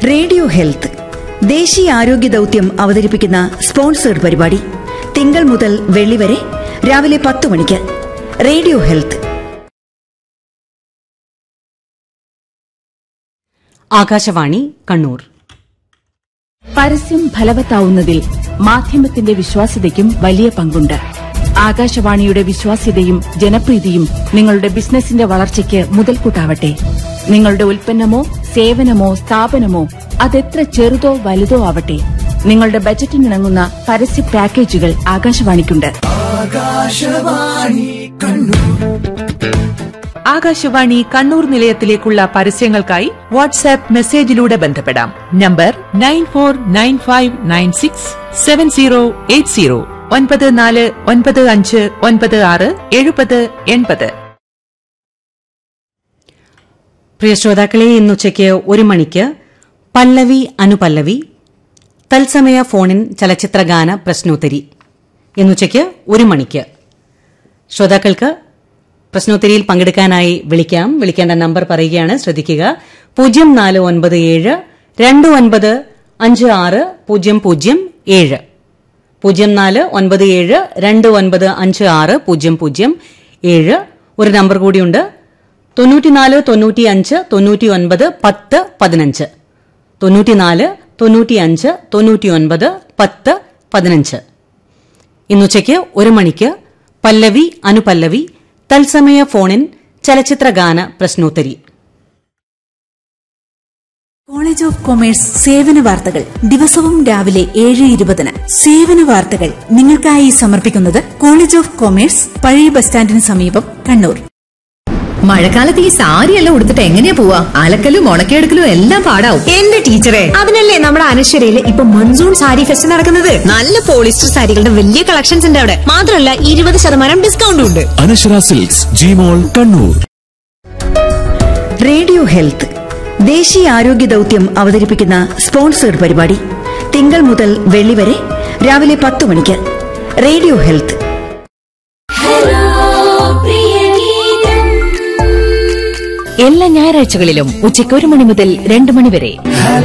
radio health ദേശീയ ആരോഗ്യ ദൗത്യം അവതരിപ്പിക്കുന്ന സ്പോൺസേഡ് പരിപാടി തിങ്കൾ മുതൽ വെള്ളി വരെ രാവിലെ പത്ത് മണിക്ക് റേഡിയോ ഹെൽത്ത് ആകാശവാണി കണ്ണൂർ പരസ്യം ഫലവത്താവുന്നതിൽ മാധ്യമത്തിന്റെ വിശ്വാസ്യതയ്ക്കും വലിയ പങ്കുണ്ട് ആകാശവാണിയുടെ വിശ്വാസ്യതയും ജനപ്രീതിയും നിങ്ങളുടെ ബിസിനസിന്റെ വളർച്ചയ്ക്ക് മുതൽക്കൂട്ടാവട്ടെ നിങ്ങളുടെ ഉൽപ്പന്നമോ സേവനമോ സ്ഥാപനമോ അതെത്ര ചെറുതോ വലുതോ ആവട്ടെ നിങ്ങളുടെ ബജറ്റിനിണങ്ങുന്ന പരസ്യ പാക്കേജുകൾ ആകാശവാണിക്കുണ്ട് ആകാശവാണി കണ്ണൂർ നിലയത്തിലേക്കുള്ള പരസ്യങ്ങൾക്കായി വാട്സാപ്പ് മെസ്സേജിലൂടെ ബന്ധപ്പെടാം number nine four nine five nine six seven zero eight zero ഒൻപത് നാല് ഒൻപത് അഞ്ച് ഒൻപത് ആറ് എഴുപത് എൺപത് പ്രിയ ശ്രോതാക്കളെ ഇന്നുച്ചയ്ക്ക് ഒരു മണിക്ക് പല്ലവി അനുപല്ലവി തത്സമയ ഫോണിൻ ചലച്ചിത്രഗാന പ്രശ്നോത്തരി ഇന്നുച്ചയ്ക്ക് ഒരു മണിക്ക് ശ്രോതാക്കൾക്ക് പ്രശ്നോത്തരിയിൽ പങ്കെടുക്കാനായി വിളിക്കാം വിളിക്കേണ്ട നമ്പർ പറയുകയാണ് ശ്രദ്ധിക്കുക പൂജ്യം നാല് ഒൻപത് ഏഴ് രണ്ട് ഒൻപത് അഞ്ച് ആറ് പൂജ്യം പൂജ്യം ഏഴ് പൂജ്യം നാല് ഒൻപത് ഏഴ് രണ്ട് ഒൻപത് അഞ്ച് ആറ് പൂജ്യം പൂജ്യം ഏഴ് ഒരു നമ്പർ കൂടിയുണ്ട് തൊണ്ണൂറ്റിനാല് തൊണ്ണൂറ്റിയഞ്ച് തൊണ്ണൂറ്റി ഒൻപത് പത്ത് പതിനഞ്ച് തൊണ്ണൂറ്റിനാല് തൊണ്ണൂറ്റിയഞ്ച് തൊണ്ണൂറ്റിയൊൻപത് പത്ത് പതിനഞ്ച് ഇന്നുച്ചയ്ക്ക് ഒരു മണിക്ക് പല്ലവി അനുപല്ലവി തത്സമയ ഫോണിൻ ചലച്ചിത്രഗാന പ്രശ്നോത്തരി കോളേജ് ഓഫ് കൊമേഴ്സ് സേവന വാർത്തകൾ ദിവസവും രാവിലെ ഏഴ് ഇരുപതിന് സേവന വാർത്തകൾ നിങ്ങൾക്കായി സമർപ്പിക്കുന്നത് കോളേജ് ഓഫ് കൊമേഴ്സ് പഴയ ബസ് സ്റ്റാൻഡിന് സമീപം കണ്ണൂർ മഴക്കാലത്ത് ഈ സാരിയെല്ലാം ഉടുത്തിട്ട് എങ്ങനെയാ പോവാ അലക്കലും ഉണക്കിയെടുക്കലും എല്ലാം പാടാവും എന്റെ ടീച്ചറെ അതിനല്ലേ നമ്മുടെ അനശ്വരയില് ഇപ്പൊ മൺസൂൺ സാരി ഫെസ്റ്റ് നടക്കുന്നത് നല്ല പോളിസ്റ്റർ സാരികളുടെ വലിയ കളക്ഷൻസ് ഉണ്ട് അവിടെ മാത്രമല്ല ഇരുപത് ശതമാനം ഡിസ്കൗണ്ടും ഉണ്ട് Anashwara silks Jimol Kannur radio health ദേശീയ ആരോഗ്യ ദൗത്യം അവതരിപ്പിക്കുന്ന സ്പോൺസേഡ് പരിപാടി തിങ്കൾ മുതൽ വെള്ളി വരെ രാവിലെ പത്ത് മണിക്ക് റേഡിയോ ഹെൽത്ത് എല്ലാ ഞായറാഴ്ചകളിലും ഉച്ചയ്ക്ക് ഒരു മണി മുതൽ രണ്ട് മണി വരെ